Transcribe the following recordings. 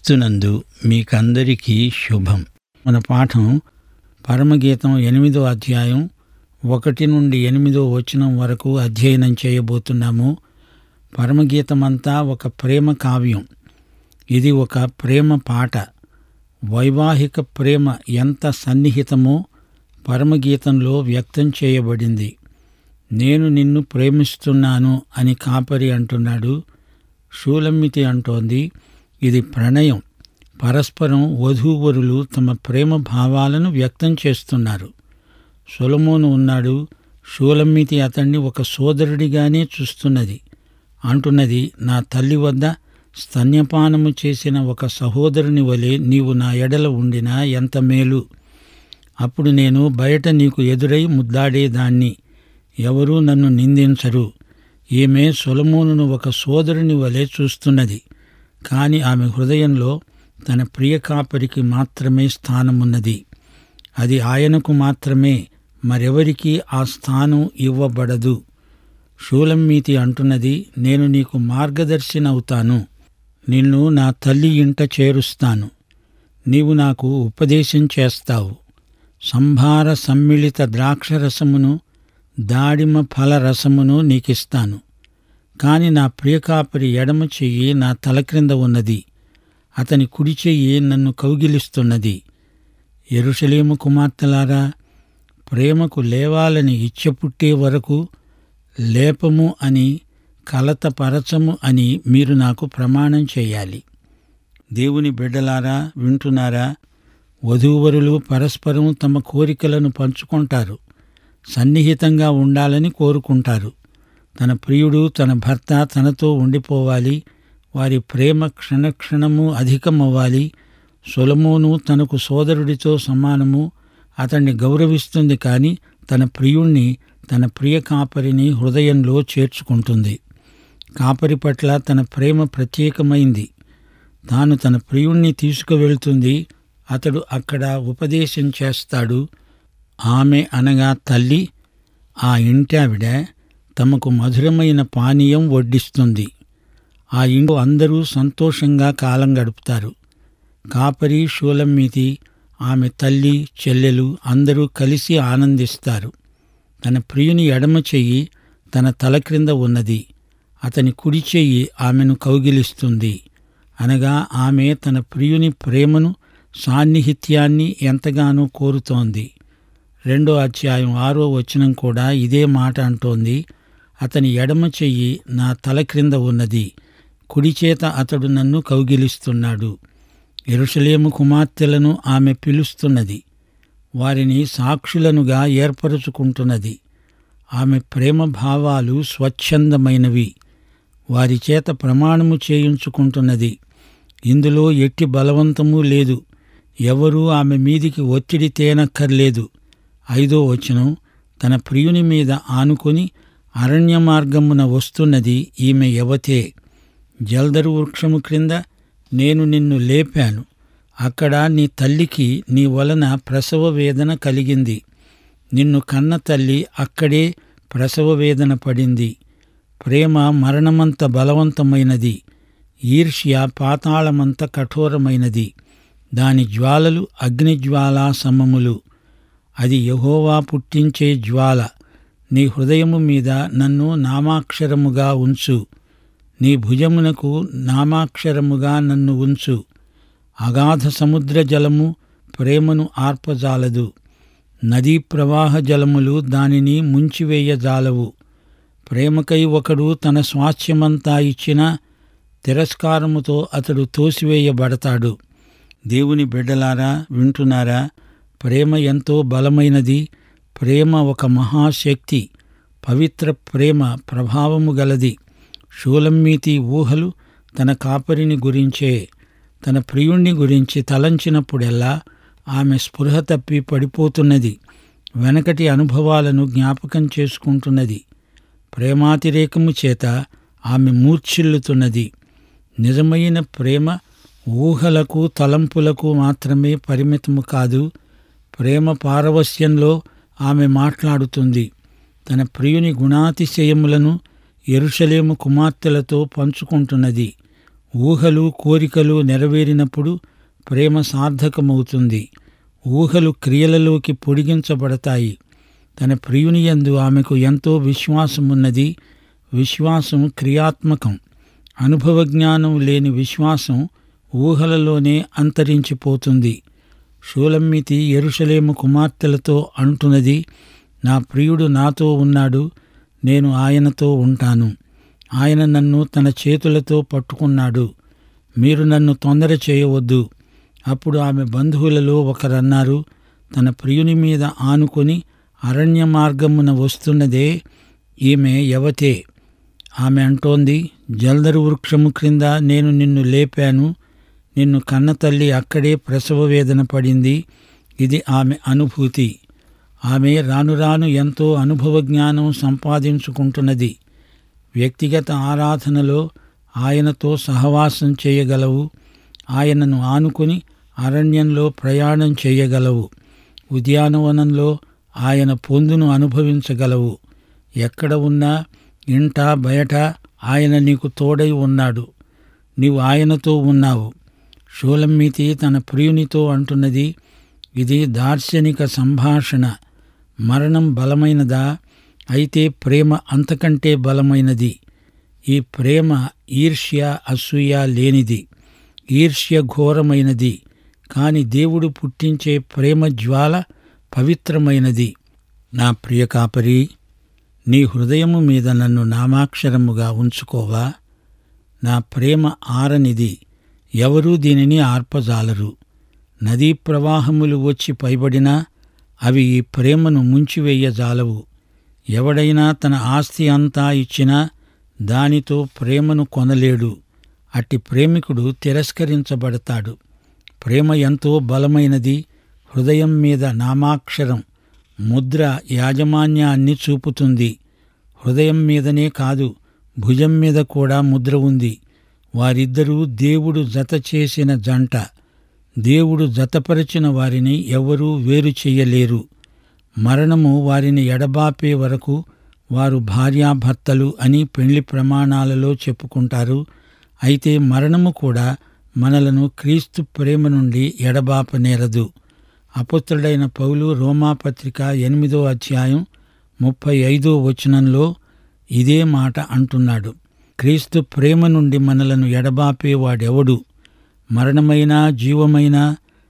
క్రీస్తునందు మీకందరికీ శుభం మన పాఠం పరమగీతం ఎనిమిదో అధ్యాయం ఒకటి నుండి ఎనిమిదో వచనం వరకు అధ్యయనం చేయబోతున్నాము పరమగీతమంతా ఒక ప్రేమ కావ్యం ఇది ఒక ప్రేమ పాట వైవాహిక ప్రేమ ఎంత సన్నిహితమో పరమగీతంలో వ్యక్తం చేయబడింది నేను నిన్ను ప్రేమిస్తున్నాను అని కాపరి అంటున్నాడు షూలమ్మితి అంటోంది ఇది ప్రణయం పరస్పరం వధూవరులు తమ ప్రేమ భావాలను వ్యక్తం చేస్తున్నారు సొలమోను ఉన్నాడు షూలమ్మితి అతన్ని ఒక సోదరుడిగానే చూస్తున్నది అంటున్నది నా తల్లి వద్ద స్తన్యపానము చేసిన ఒక సహోదరుని వలె నీవు నా ఎడల ఉండినా ఎంత మేలు అప్పుడు నేను బయట నీకు ఎదురై ముద్దాడేదాన్ని ఎవరూ నన్ను నిందించరు ఈమె సొలమోనును ఒక సోదరుని వలె చూస్తున్నది కాని ఆమె హృదయంలో తన ప్రియ కాపరికి మాత్రమే స్థానమున్నది అది ఆయనకు మాత్రమే మరెవరికీ ఆ స్థానం ఇవ్వబడదు షూలమ్మీతి అంటున్నది నేను నీకు మార్గదర్శినవుతాను నిన్ను నా తల్లి ఇంట చేరుస్తాను నీవు నాకు ఉపదేశం చేస్తావు సంభార సమ్మిళిత ద్రాక్షరసమును దాడిమ ఫల రసమును నీకిస్తాను కాని నా ప్రియకాపరి ఎడమ చెయ్యి నా తల క్రింద ఉన్నది అతని కుడి చెయ్యి నన్ను కౌగిలిస్తున్నది ఎరుషలేము కుమార్తెలారా ప్రేమకు లేవాలని ఇచ్చ పుట్టే వరకు లేపము అని కలతపరచము అని మీరు నాకు ప్రమాణం చేయాలి దేవుని బిడ్డలారా వింటున్నారా వధూవరులు పరస్పరం తమ కోరికలను పంచుకుంటారు సన్నిహితంగా ఉండాలని కోరుకుంటారు తన ప్రియుడు తన భర్త తనతో ఉండిపోవాలి వారి ప్రేమ క్షణక్షణము అధికమవ్వాలి సొలమోను తనకు సోదరుడితో సమానము అతన్ని గౌరవిస్తుంది కానీ తన ప్రియుణ్ణి తన ప్రియ కాపరిని హృదయంలో చేర్చుకుంటుంది కాపరి పట్ల తన ప్రేమ ప్రత్యేకమైంది తాను తన ప్రియుణ్ణి తీసుకువెళ్తుంది అతడు అక్కడ ఉపదేశం చేస్తాడు ఆమె అనగా తల్లి ఆ ఇంటావిడ తమకు మధురమైన పానీయం వడ్డిస్తుంది ఆ ఇంట్లో అందరూ సంతోషంగా కాలం గడుపుతారు కాపరి షూలమ్మీతి ఆమె తల్లి చెల్లెలు అందరూ కలిసి ఆనందిస్తారు తన ప్రియుని ఎడమ చెయ్యి తన తల క్రింద ఉన్నది అతని కుడి చెయ్యి ఆమెను కౌగిలిస్తుంది అనగా ఆమె తన ప్రియుని ప్రేమను సాన్నిహిత్యాన్ని ఎంతగానో కోరుతోంది రెండో అధ్యాయం ఆరో వచనం కూడా ఇదే మాట అంటోంది అతని ఎడమ చెయ్యి నా తల క్రింద ఉన్నది కుడిచేత అతడు నన్ను కౌగిలిస్తున్నాడు ఎరుషలేము కుమార్తెలను ఆమె పిలుస్తున్నది వారిని సాక్షులనుగా ఏర్పరుచుకుంటున్నది ఆమె ప్రేమ భావాలు స్వచ్ఛందమైనవి వారి చేత ప్రమాణము చేయించుకుంటున్నది ఇందులో ఎట్టి బలవంతమూ లేదు ఎవరూ ఆమె మీదికి ఒత్తిడి తేనక్కర్లేదు ఐదో వచనం తన ప్రియుని మీద ఆనుకొని అరణ్య మార్గమున వస్తున్నది ఈమె యవతే జల్దరు వృక్షము క్రింద నేను నిన్ను లేపాను అక్కడ నీ తల్లికి నీ వలన ప్రసవ వేదన కలిగింది నిన్ను కన్న తల్లి అక్కడే ప్రసవ వేదన పడింది ప్రేమ మరణమంత బలవంతమైనది ఈర్ష్య పాతాళమంత కఠోరమైనది దాని జ్వాలలు అగ్నిజ్వాలా సమములు అది యహోవా పుట్టించే జ్వాల నీ హృదయము మీద నన్ను నామాక్షరముగా ఉంచు నీ భుజమునకు నామాక్షరముగా నన్ను ఉంచు అగాధ సముద్ర జలము ప్రేమను ఆర్పజాలదు నదీ ప్రవాహ జలములు దానిని ముంచివేయజాలవు ప్రేమకై ఒకడు తన స్వాస్థ్యమంతా ఇచ్చిన తిరస్కారముతో అతడు తోసివేయబడతాడు దేవుని బిడ్డలారా వింటున్నారా ప్రేమ ఎంతో బలమైనది ప్రేమ ఒక మహాశక్తి పవిత్ర ప్రేమ ప్రభావము గలది షూలమ్మీతి ఊహలు తన కాపరిని గురించే తన ప్రియుణ్ణి గురించి తలంచినప్పుడెల్లా ఆమె స్పృహ తప్పి పడిపోతున్నది వెనకటి అనుభవాలను జ్ఞాపకం చేసుకుంటున్నది ప్రేమాతిరేకము చేత ఆమె మూర్ఛిల్లుతున్నది నిజమైన ప్రేమ ఊహలకు తలంపులకు మాత్రమే పరిమితము కాదు ప్రేమ పారవస్యంలో ఆమె మాట్లాడుతుంది తన ప్రియుని గుణాతిశయములను ఎరుషలేము కుమార్తెలతో పంచుకుంటున్నది ఊహలు కోరికలు నెరవేరినప్పుడు ప్రేమ సార్థకమవుతుంది ఊహలు క్రియలలోకి పొడిగించబడతాయి తన ప్రియునియందు ఆమెకు ఎంతో విశ్వాసమున్నది విశ్వాసం క్రియాత్మకం అనుభవజ్ఞానం లేని విశ్వాసం ఊహలలోనే అంతరించిపోతుంది షూలమ్మితి ఎరుషలేము కుమార్తెలతో అంటున్నది నా ప్రియుడు నాతో ఉన్నాడు నేను ఆయనతో ఉంటాను ఆయన నన్ను తన చేతులతో పట్టుకున్నాడు మీరు నన్ను తొందర చేయవద్దు అప్పుడు ఆమె బంధువులలో ఒకరన్నారు తన ప్రియుని మీద ఆనుకొని అరణ్య మార్గమున వస్తున్నదే ఈమె యవతే ఆమె అంటోంది జల్దరు వృక్షము క్రింద నేను నిన్ను లేపాను నిన్ను కన్న తల్లి అక్కడే ప్రసవ వేదన పడింది ఇది ఆమె అనుభూతి ఆమె రాను రాను ఎంతో అనుభవ జ్ఞానం సంపాదించుకుంటున్నది వ్యక్తిగత ఆరాధనలో ఆయనతో సహవాసం చేయగలవు ఆయనను ఆనుకుని అరణ్యంలో ప్రయాణం చేయగలవు ఉద్యానవనంలో ఆయన పొందును అనుభవించగలవు ఎక్కడ ఉన్నా ఇంట బయట ఆయన నీకు తోడై ఉన్నాడు నీవు ఆయనతో ఉన్నావు షూలమ్మితి తన ప్రియునితో అంటున్నది ఇది దార్శనిక సంభాషణ మరణం బలమైనదా అయితే ప్రేమ అంతకంటే బలమైనది ఈ ప్రేమ ఈర్ష్య అసూయ లేనిది ఈర్ష్య ఘోరమైనది కాని దేవుడు పుట్టించే ప్రేమ జ్వాల పవిత్రమైనది నా ప్రియ కాపరి నీ హృదయము మీద నన్ను నామాక్షరముగా ఉంచుకోవా నా ప్రేమ ఆరనిది ఎవరూ దీనిని ఆర్పజాలరు నదీ ప్రవాహములు వచ్చి పైబడినా అవి ఈ ప్రేమను ముంచివేయజాలవు ఎవడైనా తన ఆస్తి అంతా ఇచ్చినా దానితో ప్రేమను కొనలేడు అట్టి ప్రేమికుడు తిరస్కరించబడతాడు ప్రేమ ఎంతో బలమైనది హృదయం మీద నామాక్షరం ముద్ర యాజమాన్యాన్ని చూపుతుంది హృదయం మీదనే కాదు భుజం మీద కూడా ముద్ర ఉంది వారిద్దరూ దేవుడు జత చేసిన జంట దేవుడు జతపరిచిన వారిని ఎవరూ వేరు చెయ్యలేరు మరణము వారిని ఎడబాపే వరకు వారు భార్యాభర్తలు అని పెళ్లి ప్రమాణాలలో చెప్పుకుంటారు అయితే మరణము కూడా మనలను క్రీస్తు ప్రేమ నుండి ఎడబాపనేరదు అపుత్రుడైన పౌలు రోమాపత్రిక ఎనిమిదో అధ్యాయం ముప్పై ఐదో వచనంలో ఇదే మాట అంటున్నాడు క్రీస్తు ప్రేమ నుండి మనలను ఎడబాపేవాడెవడు మరణమైనా జీవమైనా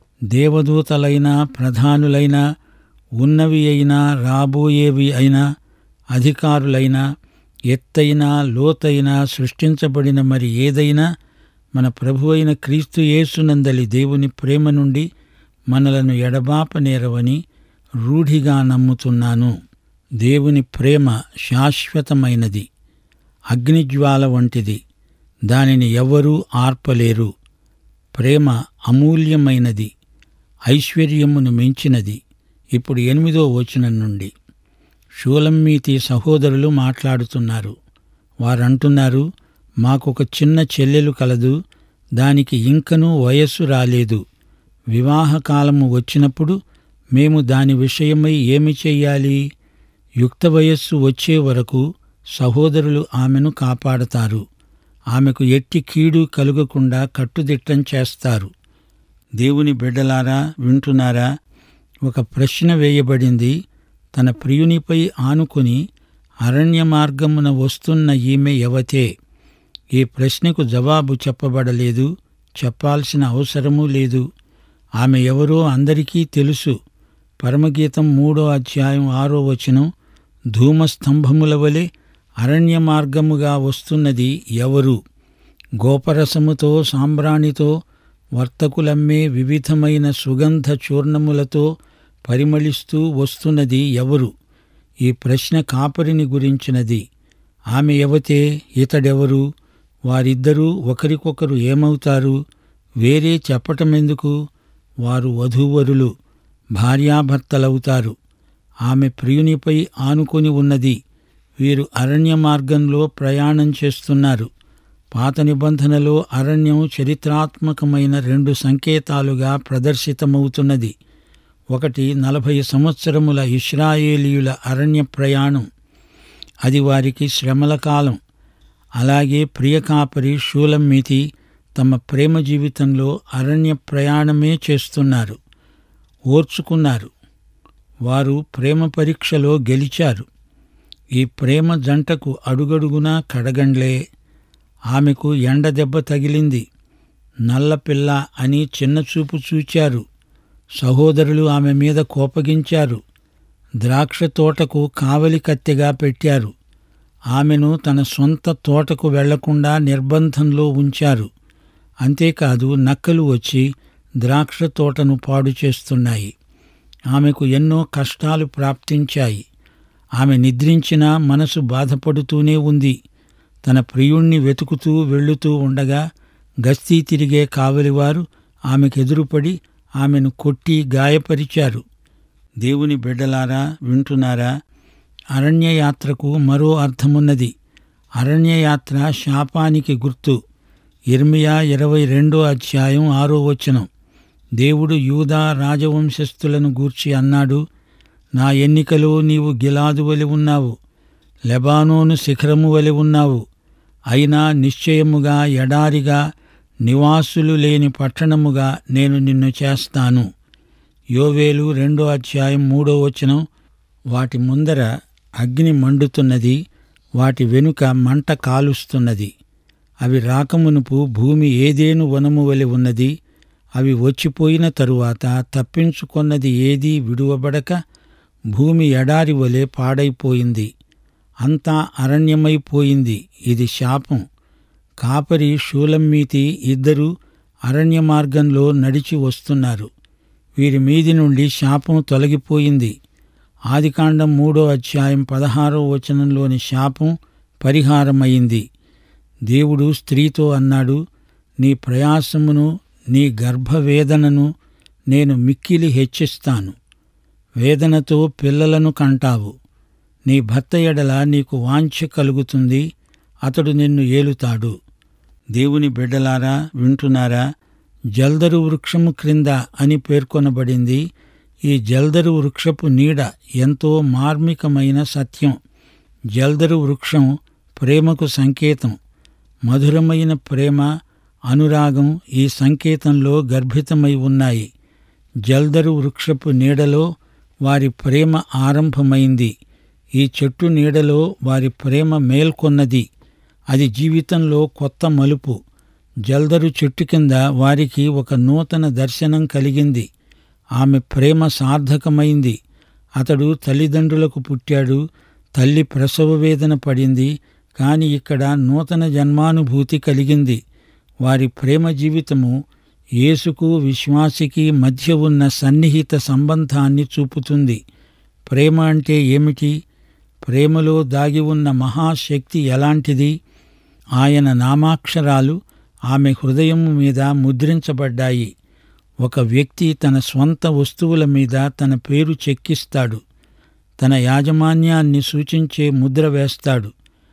దేవదూతలైనా ప్రధానులైనా ఉన్నవి అయినా రాబోయేవి అయినా అధికారులైనా ఎత్తైనా లోతైనా సృష్టించబడిన మరి ఏదైనా మన ప్రభు అయిన క్రీస్తు యేసునందలి దేవుని ప్రేమ నుండి మనలను ఎడబాపనేరవని రూఢిగా నమ్ముతున్నాను దేవుని ప్రేమ శాశ్వతమైనది అగ్నిజ్వాల వంటిది దానిని ఎవ్వరూ ఆర్పలేరు ప్రేమ అమూల్యమైనది ఐశ్వర్యమును మించినది ఇప్పుడు ఎనిమిదో వచనం నుండి షూలమ్మీతి సహోదరులు మాట్లాడుతున్నారు వారంటున్నారు మాకొక చిన్న చెల్లెలు కలదు దానికి ఇంకనూ వయస్సు రాలేదు వివాహకాలము వచ్చినప్పుడు మేము దాని విషయమై ఏమి చెయ్యాలి యుక్త వయస్సు వచ్చే వరకు సహోదరులు ఆమెను కాపాడతారు ఆమెకు ఎట్టి కీడు కలుగకుండా కట్టుదిట్టం చేస్తారు దేవుని బిడ్డలారా వింటున్నారా ఒక ప్రశ్న వేయబడింది తన ప్రియునిపై ఆనుకుని అరణ్య మార్గమున వస్తున్న ఈమె యవతే ఈ ప్రశ్నకు జవాబు చెప్పబడలేదు చెప్పాల్సిన అవసరమూ లేదు ఆమె ఎవరో అందరికీ తెలుసు పరమగీతం మూడో అధ్యాయం ఆరో వచనం ధూమస్తంభముల వలె అరణ్య మార్గముగా వస్తున్నది ఎవరు గోపరసముతో సాంబ్రాణితో వర్తకులమ్మే వివిధమైన సుగంధ చూర్ణములతో పరిమళిస్తూ వస్తున్నది ఎవరు ఈ ప్రశ్న కాపరిని గురించినది ఆమె ఎవతే ఇతడెవరు వారిద్దరూ ఒకరికొకరు ఏమవుతారు వేరే చెప్పటమెందుకు వారు వధూవరులు భార్యాభర్తలవుతారు ఆమె ప్రియునిపై ఆనుకొని ఉన్నది వీరు అరణ్య మార్గంలో ప్రయాణం చేస్తున్నారు పాత నిబంధనలో అరణ్యం చరిత్రాత్మకమైన రెండు సంకేతాలుగా ప్రదర్శితమవుతున్నది ఒకటి నలభై సంవత్సరముల ఇస్రాయేలీయుల అరణ్య ప్రయాణం అది వారికి శ్రమల కాలం అలాగే ప్రియకాపరి షూలమ్మితి తమ ప్రేమ జీవితంలో అరణ్య ప్రయాణమే చేస్తున్నారు ఓర్చుకున్నారు వారు ప్రేమ పరీక్షలో గెలిచారు ఈ ప్రేమ జంటకు అడుగడుగునా కడగండ్లే ఆమెకు ఎండ దెబ్బ తగిలింది నల్లపిల్ల అని చిన్నచూపు చూచారు సహోదరులు ఆమె మీద కోపగించారు ద్రాక్ష తోటకు కావలి కత్తెగా పెట్టారు ఆమెను తన సొంత తోటకు వెళ్లకుండా నిర్బంధంలో ఉంచారు అంతేకాదు నక్కలు వచ్చి ద్రాక్ష తోటను పాడు చేస్తున్నాయి ఆమెకు ఎన్నో కష్టాలు ప్రాప్తించాయి ఆమె నిద్రించినా మనసు బాధపడుతూనే ఉంది తన ప్రియుణ్ణి వెతుకుతూ వెళ్ళుతూ ఉండగా గస్తీ తిరిగే కావలివారు ఆమెకెదురుపడి ఆమెను కొట్టి గాయపరిచారు దేవుని బిడ్డలారా వింటున్నారా అరణ్యయాత్రకు మరో అర్థమున్నది అరణ్యయాత్ర శాపానికి గుర్తు ఇర్మియా ఇరవై రెండో అధ్యాయం ఆరో వచనం దేవుడు యూదా రాజవంశస్థులను గూర్చి అన్నాడు నా ఎన్నికలో నీవు గిలాదు వలి ఉన్నావు లెబానోను శిఖరము వలి ఉన్నావు అయినా నిశ్చయముగా ఎడారిగా నివాసులు లేని పట్టణముగా నేను నిన్ను చేస్తాను యోవేలు రెండో అధ్యాయం మూడో వచనం వాటి ముందర అగ్ని మండుతున్నది వాటి వెనుక మంట కాలుస్తున్నది అవి రాకమునుపు భూమి ఏదేను వనము వలె ఉన్నది అవి వచ్చిపోయిన తరువాత తప్పించుకొన్నది ఏదీ విడువబడక భూమి ఎడారి వలె పాడైపోయింది అంతా అరణ్యమైపోయింది ఇది శాపం కాపరి షూలమ్మీతి ఇద్దరూ అరణ్య మార్గంలో నడిచి వస్తున్నారు వీరి మీది నుండి శాపం తొలగిపోయింది ఆదికాండం మూడో అధ్యాయం పదహారో వచనంలోని శాపం పరిహారమైంది దేవుడు స్త్రీతో అన్నాడు నీ ప్రయాసమును నీ గర్భవేదనను నేను మిక్కిలి హెచ్చిస్తాను వేదనతో పిల్లలను కంటావు నీ భర్త ఎడల నీకు వాంఛ కలుగుతుంది అతడు నిన్ను ఏలుతాడు దేవుని బిడ్డలారా వింటున్నారా జల్దరు వృక్షము క్రింద అని పేర్కొనబడింది ఈ జల్దరు వృక్షపు నీడ ఎంతో మార్మికమైన సత్యం జల్దరు వృక్షం ప్రేమకు సంకేతం మధురమైన ప్రేమ అనురాగం ఈ సంకేతంలో గర్భితమై ఉన్నాయి జల్దరు వృక్షపు నీడలో వారి ప్రేమ ఆరంభమైంది ఈ చెట్టు నీడలో వారి ప్రేమ మేల్కొన్నది అది జీవితంలో కొత్త మలుపు జల్దరు చెట్టు కింద వారికి ఒక నూతన దర్శనం కలిగింది ఆమె ప్రేమ సార్థకమైంది అతడు తల్లిదండ్రులకు పుట్టాడు తల్లి ప్రసవ వేదన పడింది కాని ఇక్కడ నూతన జన్మానుభూతి కలిగింది వారి ప్రేమ జీవితము యేసుకు విశ్వాసికి మధ్య ఉన్న సన్నిహిత సంబంధాన్ని చూపుతుంది ప్రేమ అంటే ఏమిటి ప్రేమలో దాగి ఉన్న మహాశక్తి ఎలాంటిది ఆయన నామాక్షరాలు ఆమె హృదయం మీద ముద్రించబడ్డాయి ఒక వ్యక్తి తన స్వంత వస్తువుల మీద తన పేరు చెక్కిస్తాడు తన యాజమాన్యాన్ని సూచించే ముద్ర వేస్తాడు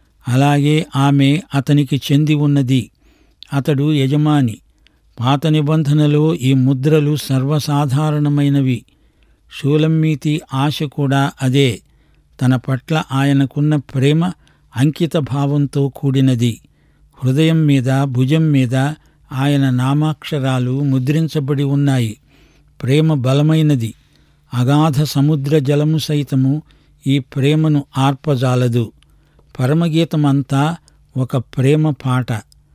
అలాగే ఆమె అతనికి చెంది ఉన్నది అతడు యజమాని పాత నిబంధనలో ఈ ముద్రలు సర్వసాధారణమైనవి షూలమ్మీతి ఆశ కూడా అదే తన పట్ల ఆయనకున్న ప్రేమ అంకిత భావంతో కూడినది హృదయం మీద భుజం మీద ఆయన నామాక్షరాలు ముద్రించబడి ఉన్నాయి ప్రేమ బలమైనది అగాధ సముద్ర జలము సైతము ఈ ప్రేమను ఆర్పజాలదు పరమగీతమంతా ఒక ప్రేమ పాట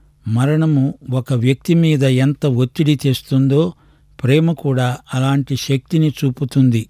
మరణము ఒక వ్యక్తి మీద ఎంత ఒత్తిడి తెస్తుందో ప్రేమ కూడా అలాంటి శక్తిని చూపుతుంది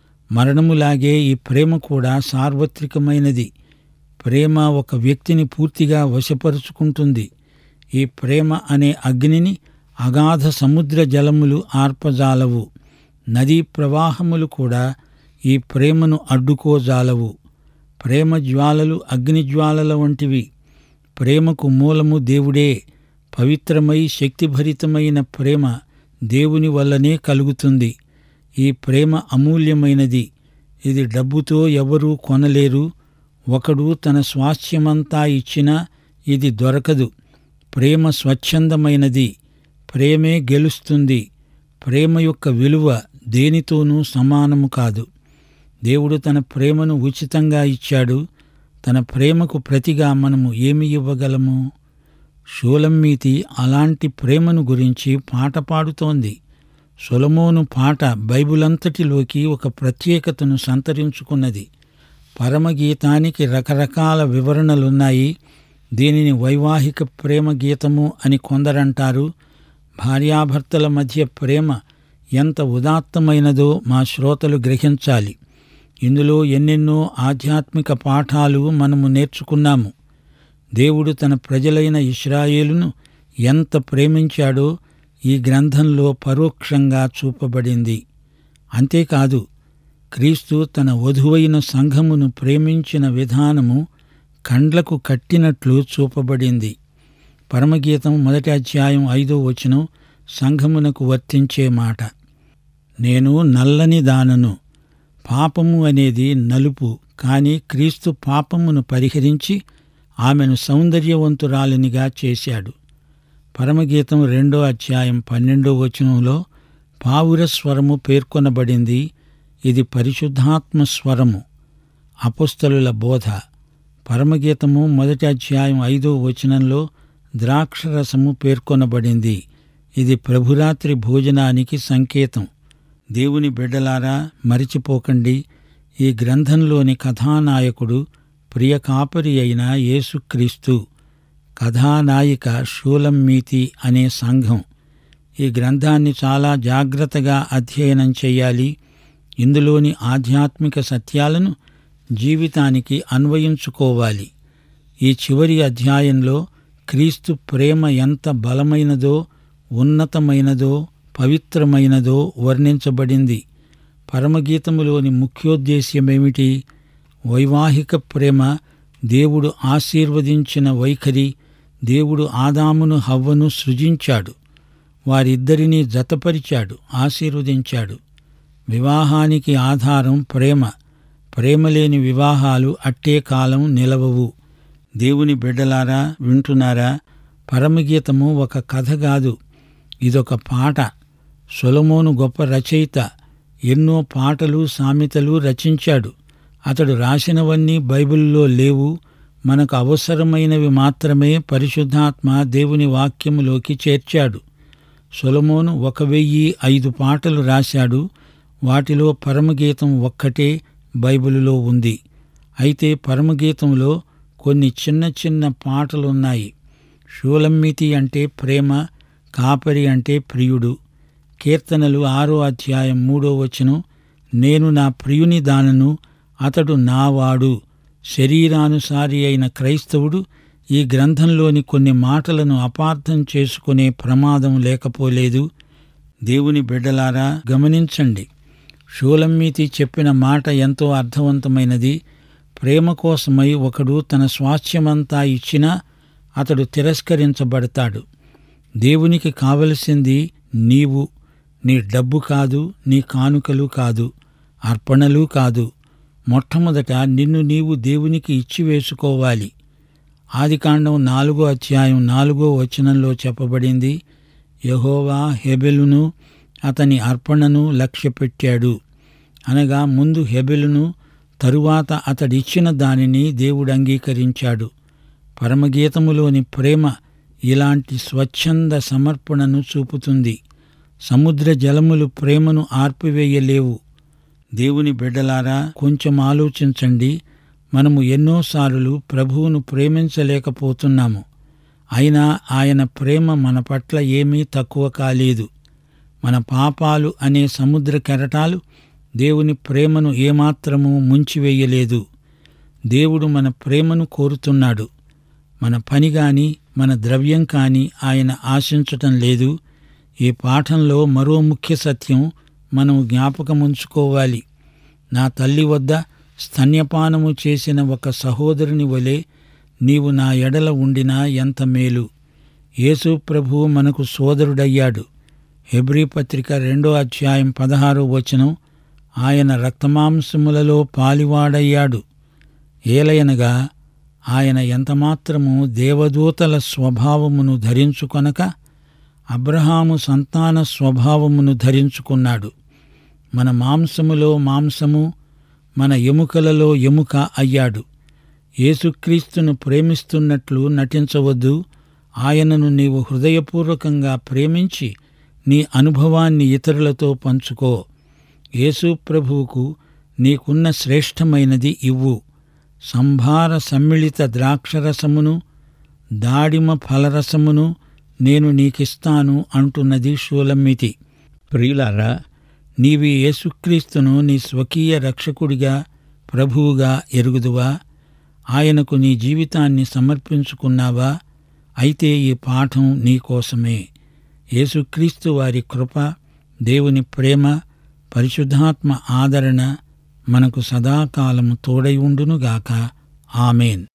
మరణములాగే ఈ ప్రేమ కూడా సార్వత్రికమైనది ప్రేమ ఒక వ్యక్తిని పూర్తిగా వశపరుచుకుంటుంది ఈ ప్రేమ అనే అగ్నిని అగాధ సముద్ర జలములు ఆర్పజాలవు నదీ ప్రవాహములు కూడా ఈ ప్రేమను అడ్డుకోజాలవు ప్రేమ జ్వాలలు అగ్ని జ్వాలల వంటివి ప్రేమకు మూలము దేవుడే పవిత్రమై శక్తిభరితమైన ప్రేమ దేవుని వల్లనే కలుగుతుంది ఈ ప్రేమ అమూల్యమైనది ఇది డబ్బుతో ఎవరూ కొనలేరు ఒకడు తన స్వాస్థ్యమంతా ఇచ్చినా ఇది దొరకదు ప్రేమ స్వచ్ఛందమైనది ప్రేమే గెలుస్తుంది ప్రేమ యొక్క విలువ దేనితోనూ సమానము కాదు దేవుడు తన ప్రేమను ఉచితంగా ఇచ్చాడు తన ప్రేమకు ప్రతిగా మనము ఏమి ఇవ్వగలము షూలమ్మీతి అలాంటి ప్రేమను గురించి పాట పాడుతోంది సొలమోను పాట బైబిలంతటిలోకి ఒక ప్రత్యేకతను సంతరించుకున్నది పరమగీతానికి రకరకాల వివరణలున్నాయి దీనిని వైవాహిక ప్రేమ గీతము అని కొందరంటారు భార్యాభర్తల మధ్య ప్రేమ ఎంత ఉదాత్తమైనదో మా శ్రోతలు గ్రహించాలి ఇందులో ఎన్నెన్నో ఆధ్యాత్మిక పాఠాలు మనము నేర్చుకున్నాము దేవుడు తన ప్రజలైన ఇస్రాయేలును ఎంత ప్రేమించాడో ఈ గ్రంథంలో పరోక్షంగా చూపబడింది అంతేకాదు క్రీస్తు తన వధువైన సంఘమును ప్రేమించిన విధానము కండ్లకు కట్టినట్లు చూపబడింది పరమగీతం మొదటి అధ్యాయం ఐదో వచనం సంఘమునకు వర్తించే మాట నేను నల్లని దానను పాపము అనేది నలుపు కాని క్రీస్తు పాపమును పరిహరించి ఆమెను సౌందర్యవంతురాలినిగా చేశాడు పరమగీతం రెండో అధ్యాయం పన్నెండో వచనంలో పావుర స్వరము పేర్కొనబడింది ఇది పరిశుద్ధాత్మ స్వరము అపుస్తలుల బోధ పరమగీతము మొదటి అధ్యాయం ఐదో వచనంలో ద్రాక్షరసము పేర్కొనబడింది ఇది ప్రభురాత్రి భోజనానికి సంకేతం దేవుని బిడ్డలారా మరిచిపోకండి ఈ గ్రంథంలోని కథానాయకుడు ప్రియ కాపరి అయిన యేసుక్రీస్తు కథానాయిక షూలమ్మీతి అనే సంఘం ఈ గ్రంథాన్ని చాలా జాగ్రత్తగా అధ్యయనం చేయాలి ఇందులోని ఆధ్యాత్మిక సత్యాలను జీవితానికి అన్వయించుకోవాలి ఈ చివరి అధ్యాయంలో క్రీస్తు ప్రేమ ఎంత బలమైనదో ఉన్నతమైనదో పవిత్రమైనదో వర్ణించబడింది పరమగీతములోని ముఖ్యోద్దేశ్యమేమిటి వైవాహిక ప్రేమ దేవుడు ఆశీర్వదించిన వైఖరి దేవుడు ఆదామును హవ్వను సృజించాడు వారిద్దరినీ జతపరిచాడు ఆశీర్వదించాడు వివాహానికి ఆధారం ప్రేమ ప్రేమలేని వివాహాలు అట్టే కాలం నిలవవు దేవుని బిడ్డలారా వింటున్నారా పరమగీతము ఒక కథ కాదు ఇదొక పాట సొలమోను గొప్ప రచయిత ఎన్నో పాటలు సామెతలు రచించాడు అతడు రాసినవన్నీ బైబిల్లో లేవు మనకు అవసరమైనవి మాత్రమే పరిశుద్ధాత్మ దేవుని వాక్యములోకి చేర్చాడు సొలమోను ఒక వెయ్యి ఐదు పాటలు రాశాడు వాటిలో పరమగీతం ఒక్కటే బైబిలులో ఉంది అయితే పరమగీతంలో కొన్ని చిన్న చిన్న పాటలున్నాయి షూలమ్మితి అంటే ప్రేమ కాపరి అంటే ప్రియుడు కీర్తనలు ఆరో అధ్యాయం మూడో వచనం నేను నా ప్రియుని దానను అతడు నావాడు శరీరానుసారి అయిన క్రైస్తవుడు ఈ గ్రంథంలోని కొన్ని మాటలను అపార్థం చేసుకునే ప్రమాదం లేకపోలేదు దేవుని బిడ్డలారా గమనించండి షూలమ్మీతి చెప్పిన మాట ఎంతో అర్థవంతమైనది ప్రేమ కోసమై ఒకడు తన స్వాస్థ్యమంతా ఇచ్చినా అతడు తిరస్కరించబడతాడు దేవునికి కావలసింది నీవు నీ డబ్బు కాదు నీ కానుకలు కాదు అర్పణలు కాదు మొట్టమొదట నిన్ను నీవు దేవునికి ఇచ్చివేసుకోవాలి ఆదికాండం నాలుగో అధ్యాయం నాలుగో వచనంలో చెప్పబడింది యహోవా హెబెలును అతని అర్పణను లక్ష్యపెట్టాడు అనగా ముందు హెబెలును తరువాత అతడిచ్చిన దానిని దేవుడు అంగీకరించాడు పరమగీతములోని ప్రేమ ఇలాంటి స్వచ్ఛంద సమర్పణను చూపుతుంది సముద్ర జలములు ప్రేమను ఆర్పివేయలేవు దేవుని బిడ్డలారా కొంచెం ఆలోచించండి మనము ఎన్నోసార్లు ప్రభువును ప్రేమించలేకపోతున్నాము అయినా ఆయన ప్రేమ మన పట్ల ఏమీ తక్కువ కాలేదు మన పాపాలు అనే సముద్ర కెరటాలు దేవుని ప్రేమను ఏమాత్రమూ ముంచివేయలేదు దేవుడు మన ప్రేమను కోరుతున్నాడు మన పని గాని మన ద్రవ్యం కాని ఆయన ఆశించటం లేదు ఈ పాఠంలో మరో ముఖ్య సత్యం మనం జ్ఞాపకముంచుకోవాలి నా తల్లి వద్ద స్తన్యపానము చేసిన ఒక సహోదరుని వలె నీవు నా ఎడల ఉండినా ఎంత మేలు యేసు ప్రభువు మనకు సోదరుడయ్యాడు హెబ్రీ పత్రిక రెండో అధ్యాయం పదహారో వచనం ఆయన రక్తమాంసములలో పాలివాడయ్యాడు ఏలయనగా ఆయన ఎంతమాత్రము దేవదూతల స్వభావమును ధరించుకొనక అబ్రహాము సంతాన స్వభావమును ధరించుకున్నాడు మన మాంసములో మాంసము మన ఎముకలలో ఎముక అయ్యాడు యేసుక్రీస్తును ప్రేమిస్తున్నట్లు నటించవద్దు ఆయనను నీవు హృదయపూర్వకంగా ప్రేమించి నీ అనుభవాన్ని ఇతరులతో పంచుకో యేసు ప్రభువుకు నీకున్న శ్రేష్టమైనది ఇవ్వు సంభార సమ్మిళిత ద్రాక్షరసమును దాడిమ ఫలరసమును నేను నీకిస్తాను అంటున్నది షూలమ్మితి ప్రియులారా నీవి యేసుక్రీస్తును నీ స్వకీయ రక్షకుడిగా ప్రభువుగా ఎరుగుదువా ఆయనకు నీ జీవితాన్ని సమర్పించుకున్నావా అయితే ఈ పాఠం నీకోసమే యేసుక్రీస్తు వారి కృప దేవుని ప్రేమ పరిశుద్ధాత్మ ఆదరణ మనకు సదాకాలము తోడై ఉండునుగాక ఆమెన్